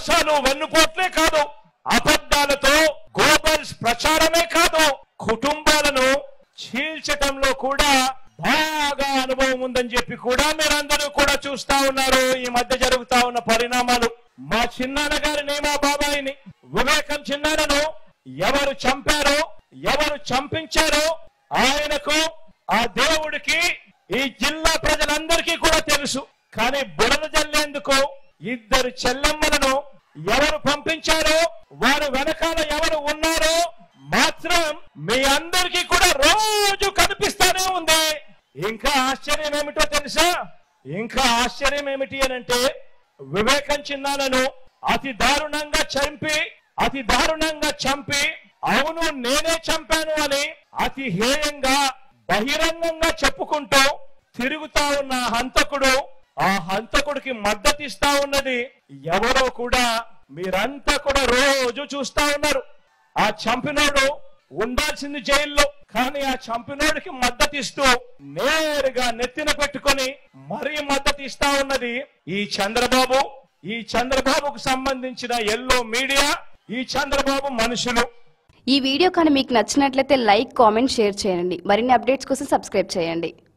మోసాలు వెన్నుపోట్లే కాదు అబద్ధాలతో గోబల్స్ ప్రచారమే కాదు కుటుంబాలను చీల్చటంలో కూడా బాగా అనుభవం ఉందని చెప్పి కూడా మీరందరూ కూడా చూస్తా ఉన్నారు ఈ మధ్య జరుగుతా ఉన్న పరిణామాలు మా చిన్నాన్న గారిని మా బాబాయిని వివేకం చిన్నాన్నను ఎవరు చంపారో ఎవరు చంపించారో ఆయనకు ఆ దేవుడికి ఈ జిల్లా ప్రజలందరికీ కూడా తెలుసు కానీ బురద జల్లేందుకు ఇద్దరు చెల్లెమ్మలను ఎవరు పంపించారో వారు వెనకాల ఎవరు ఉన్నారో మాత్రం మీ అందరికీ కూడా రోజు కనిపిస్తానే ఉంది ఇంకా ఆశ్చర్యం ఏమిటో తెలుసా ఇంకా ఆశ్చర్యం ఏమిటి అని అంటే వివేకం చిన్నాలను అతి దారుణంగా చంపి అతి దారుణంగా చంపి అవును నేనే చంపాను అని అతి హేయంగా బహిరంగంగా చెప్పుకుంటూ తిరుగుతా ఉన్న హంతకుడు ఆ హంతకుడికి మద్దతిస్తా ఉన్నది ఎవరో కూడా మీరంతా కూడా రోజు చూస్తా ఉన్నారు ఆ చంపినోడు ఉండాల్సింది జైల్లో కానీ ఆ చంపినోడికి మద్దతిస్తూ నేరుగా నెత్తిన పెట్టుకొని మరీ మద్దతు ఇస్తా ఉన్నది ఈ చంద్రబాబు ఈ చంద్రబాబుకు సంబంధించిన ఎల్లో మీడియా ఈ చంద్రబాబు మనుషులు ఈ వీడియో కానీ మీకు నచ్చినట్లయితే లైక్ కామెంట్ షేర్ చేయండి మరిన్ని అప్డేట్స్ కోసం సబ్స్క్రైబ్ చేయండి